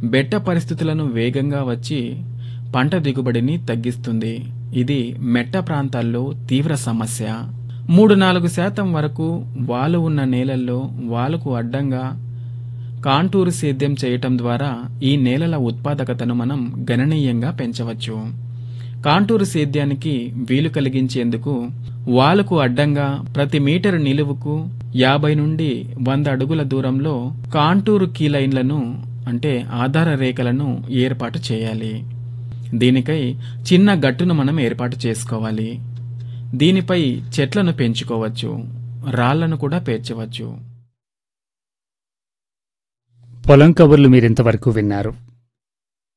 బెట్ట పరిస్థితులను వేగంగా వచ్చి పంట దిగుబడిని తగ్గిస్తుంది ఇది మెట్ట ప్రాంతాల్లో తీవ్ర సమస్య మూడు నాలుగు శాతం వరకు వాలు ఉన్న నేలల్లో వాలుకు అడ్డంగా కాంటూరు సేద్యం చేయటం ద్వారా ఈ నేలల ఉత్పాదకతను మనం గణనీయంగా పెంచవచ్చు కాంటూరు సేద్యానికి వీలు కలిగించేందుకు వాలుకు అడ్డంగా ప్రతి మీటరు నిలువుకు యాభై నుండి వంద అడుగుల దూరంలో కాంటూరు కీలైన్లను అంటే ఆధార రేఖలను ఏర్పాటు చేయాలి దీనికై చిన్న గట్టును మనం ఏర్పాటు చేసుకోవాలి దీనిపై చెట్లను పెంచుకోవచ్చు రాళ్లను కూడా పేర్చవచ్చు పొలం కబుర్లు మీరింతవరకు విన్నారు